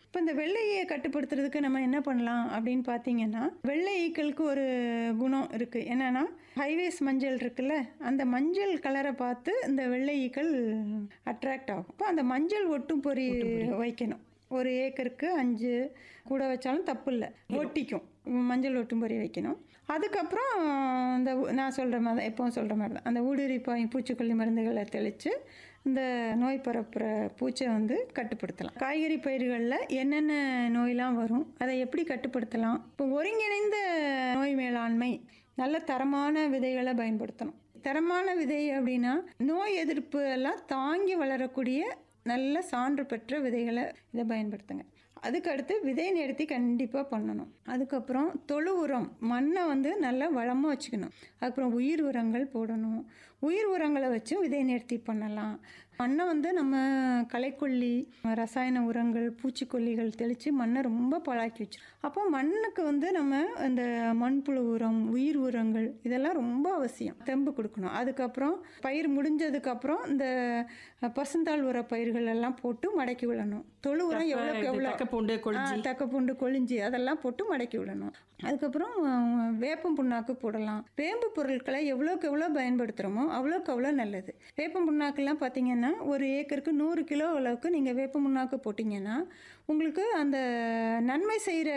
இப்போ இந்த வெள்ளை ஈயை கட்டுப்படுத்துறதுக்கு நம்ம என்ன பண்ணலாம் அப்படின்னு பார்த்தீங்கன்னா வெள்ளை ஈக்களுக்கு ஒரு குணம் இருக்குது என்னன்னா ஹைவேஸ் மஞ்சள் இருக்குல்ல அந்த மஞ்சள் கலரை பார்த்து இந்த வெள்ளை ஈக்கள் அட்ராக்ட் ஆகும் இப்போ அந்த மஞ்சள் ஒட்டும் பொறி வைக்கணும் ஒரு ஏக்கருக்கு அஞ்சு கூட வச்சாலும் தப்பு இல்லை ஒட்டிக்கும் மஞ்சள் ஒட்டும் பொறி வைக்கணும் அதுக்கப்புறம் இந்த ஊ- நான் சொல்கிற மாதிரி எப்பவும் சொல்கிற மாதிரி தான் அந்த ஊடுருவி பூச்சிக்கொல்லி மருந்துகளை தெளித்து இந்த நோய் பரப்புகிற பூச்சை வந்து கட்டுப்படுத்தலாம் காய்கறி பயிர்களில் என்னென்ன நோயெலாம் வரும் அதை எப்படி கட்டுப்படுத்தலாம் இப்போ ஒருங்கிணைந்த நோய் மேலாண்மை நல்ல தரமான விதைகளை பயன்படுத்தணும் தரமான விதை அப்படின்னா நோய் எதிர்ப்பு எல்லாம் தாங்கி வளரக்கூடிய நல்ல சான்று பெற்ற விதைகளை இதை பயன்படுத்துங்க அதுக்கடுத்து விதை நேர்த்தி கண்டிப்பாக பண்ணணும் அதுக்கப்புறம் தொழு உரம் மண்ணை வந்து நல்லா வளமாக வச்சுக்கணும் அதுக்கப்புறம் உயிர் உரங்கள் போடணும் உயிர் உரங்களை வச்சு விதை நேர்த்தி பண்ணலாம் மண்ணை வந்து நம்ம களைக்கொல்லி ரசாயன உரங்கள் பூச்சிக்கொல்லிகள் தெளித்து மண்ணை ரொம்ப பழாக்கி வச்சு அப்போ மண்ணுக்கு வந்து நம்ம இந்த மண்புழு உரம் உயிர் உரங்கள் இதெல்லாம் ரொம்ப அவசியம் தெம்பு கொடுக்கணும் அதுக்கப்புறம் பயிர் முடிஞ்சதுக்கப்புறம் இந்த பசுந்தாள் உர பயிர்கள் எல்லாம் போட்டு மடக்கி விடணும் தொழு உரம் எவ்வளோக்கு எவ்வளோ தக்கப்பூண்டு கொழிஞ்சி ஆ, தக்கப்பூண்டு கொழிஞ்சி அதெல்லாம் போட்டு மடக்கி விடணும் அதுக்கப்புறம் அஹ், வேப்பம் புண்ணாக்கு போடலாம் வேம்பு பொருட்களை எவ்வளோக்கு எவ்வளோ பயன்படுத்துகிறோமோ அவ்வளோக்கு அவ்வளோ நல்லது வேப்பம் புண்ணாக்குலாம் பார்த்தீங்கன்னா ஒரு ஏக்கருக்கு நூறு கிலோ அளவுக்கு நீங்கள் வேப்பம் புண்ணாக்கு போட்டிங்கன்னா உங்களுக்கு அந்த நன்மை செய்கிற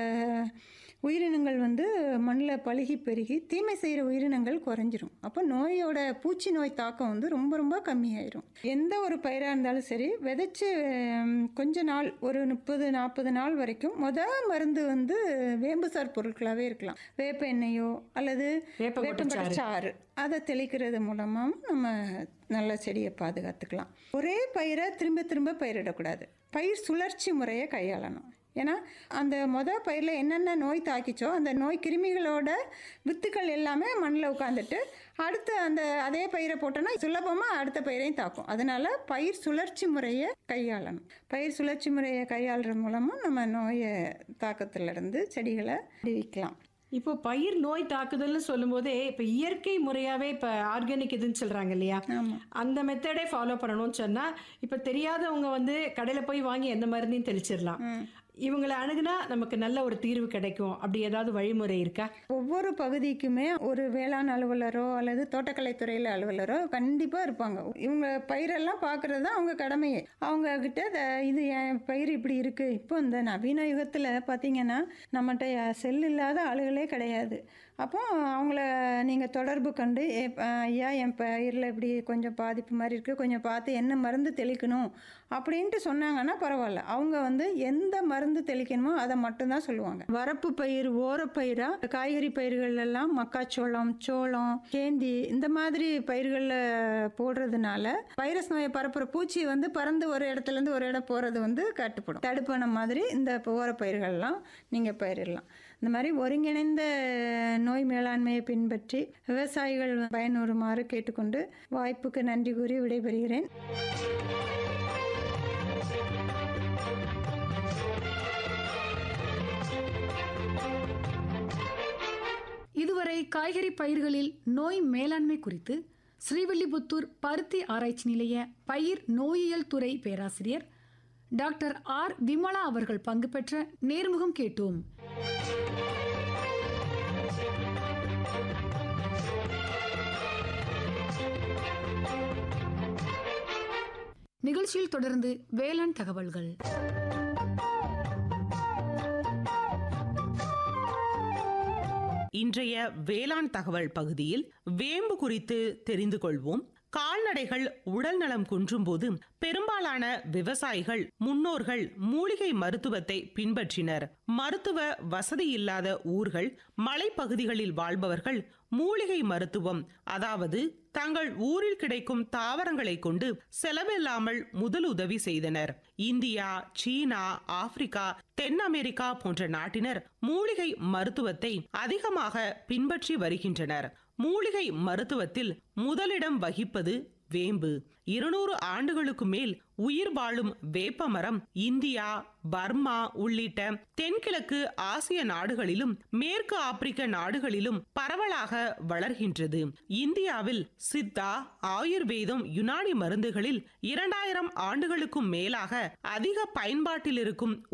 உயிரினங்கள் வந்து மண்ணில் பழுகி பெருகி தீமை செய்கிற உயிரினங்கள் குறைஞ்சிரும் அப்போ நோயோட பூச்சி நோய் தாக்கம் வந்து ரொம்ப ரொம்ப கம்மியாயிரும் எந்த ஒரு பயிராக இருந்தாலும் சரி விதைச்சு ஹம், கொஞ்ச நாள் ஒரு முப்பது நாற்பது நாள் வரைக்கும் முத மருந்து வந்து வேம்புசார் பொருட்களாகவே இருக்கலாம் வேப்ப எண்ணெயோ அல்லது வேப்பங்கொட்டை சாறு அதை தெளிக்கிறது மூலமாக நம்ம நல்ல செடியை பாதுகாத்துக்கலாம் ஒரே பயிரை திரும்ப திரும்ப பயிரிடக்கூடாது பயிர் சுழற்சி முறையை கையாளணும் ஏன்னா அந்த மொத பயிரில் என்னென்ன நோய் தாக்கிச்சோ அந்த நோய் கிருமிகளோட வித்துக்கள் எல்லாமே மண்ணில் உட்காந்துட்டு அடுத்து அந்த அதே பயிரை போட்டோன்னா சுலபமாக அடுத்த பயிரையும் தாக்கும் அதனால பயிர் சுழற்சி முறையை கையாளணும் பயிர் சுழற்சி முறையை கையாளுறது மூலமாக நம்ம நோயை தாக்கத்திலிருந்து செடிகளை விடுவிக்கலாம் இப்போ பயிர் நோய் தாக்குதல்னு சொல்லும்போதே இப்போ இயற்கை முறையாவே இப்போ ஆர்கானிக் இதுன்னு சொல்றாங்க இல்லையா ஆமாம் அந்த மெத்தடே ஃபாலோ பண்ணணும்னு சொன்னா இப்போ தெரியாதவங்க வந்து கடையில் போய் வாங்கி எந்த மருந்தையும் தெளிச்சிடலாம் இவங்களை அணுகுனா நமக்கு நல்ல ஒரு தீர்வு கிடைக்கும் அப்படி ஏதாவது வழிமுறை இருக்கா ஒவ்வொரு பகுதிக்குமே ஒரு வேளாண் அலுவலரோ அல்லது தோட்டக்கலைத்துறையில் அலுவலரோ கண்டிப்பாக இருப்பாங்க இவங்க பயிரெல்லாம் பார்க்குறது தான் அவங்க கடமையே அவங்க கிட்ட "த- இது என் பயிர் இப்படி இருக்குது இப்போ இந்த நவீன யுகத்தில் பார்த்தீங்கன்னா நம்மகிட்ட செல் இல்லாத ஆளுகளே கிடையாது அப்போ அவங்கள நீங்கள் தொடர்பு கண்டு "ஏ- ஐயா என் பயிரில் இப்படி கொஞ்சம் பாதிப்பு மாதிரி இருக்குது கொஞ்சம் பார்த்து என்ன மருந்து தெளிக்கணும் அப்படின்ட்டு சொன்னாங்கன்னா பரவாயில்ல அவங்க வந்து எந்த மருந்து தெளிக்கணுமோ அதை மட்டும்தான் சொல்லுவாங்க வரப்பு பயிர் ஓரப்பயிரா காய்கறி பயிர்கள் எல்லாம் மக்காச்சோளம் சோளம் கேந்தி இந்த மாதிரி பயிர்களில் போடுறதுனால வைரஸ் நோயை பரப்புற பூச்சி வந்து பறந்து ஒரு இடத்துல இருந்து ஒரு இடம் போகிறது வந்து கட்டுப்படும் தடுப்பான மாதிரி இந்த ஓரப்பயிர்கள்லாம் நீங்கள் பயிரிடலாம் இந்த மாதிரி ஒருங்கிணைந்த நோய் மேலாண்மையை பின்பற்றி விவசாயிகள் பயனுறுமாறு கேட்டுக்கொண்டு வாய்ப்புக்கு நன்றி கூறி விடைபெறுகிறேன் இதுவரை காய்கறி பயிர்களில் நோய் மேலாண்மை குறித்து ஸ்ரீவில்லிபுத்தூர் பருத்தி ஆராய்ச்சி நிலைய பயிர் நோயியல் துறை பேராசிரியர் டாக்டர் ஆர் விமலா அவர்கள் பங்கு பெற்ற நேர்முகம் கேட்டோம் நிகழ்ச்சியில் தொடர்ந்து வேளாண் தகவல்கள் இன்றைய வேளாண் தகவல் பகுதியில் வேம்பு குறித்து தெரிந்து கொள்வோம் கால்நடைகள் உடல் நலம் குன்றும்போது பெரும்பாலான விவசாயிகள் முன்னோர்கள் மூலிகை மருத்துவத்தை பின்பற்றினர் மருத்துவ வசதி இல்லாத ஊர்கள் மலைப்பகுதிகளில் வாழ்பவர்கள் மூலிகை மருத்துவம் அதாவது தங்கள் ஊரில் கிடைக்கும் தாவரங்களை கொண்டு செலவில்லாமல் முதலுதவி செய்தனர் இந்தியா சீனா ஆப்பிரிக்கா தென் அமெரிக்கா போன்ற நாட்டினர் மூலிகை மருத்துவத்தை அதிகமாக பின்பற்றி வருகின்றனர் மூலிகை மருத்துவத்தில் முதலிடம் வகிப்பது வேம்பு இருநூறு ஆண்டுகளுக்கு மேல் உயிர் வாழும் வேப்ப மரம் இந்தியா பர்மா உள்ளிட்ட தென்கிழக்கு ஆசிய நாடுகளிலும் மேற்கு ஆப்பிரிக்க நாடுகளிலும் பரவலாக வளர்கின்றது இந்தியாவில் சித்தா ஆயுர்வேதம் யுனானி மருந்துகளில் இரண்டாயிரம் ஆண்டுகளுக்கும் மேலாக அதிக பயன்பாட்டில் இருக்கும்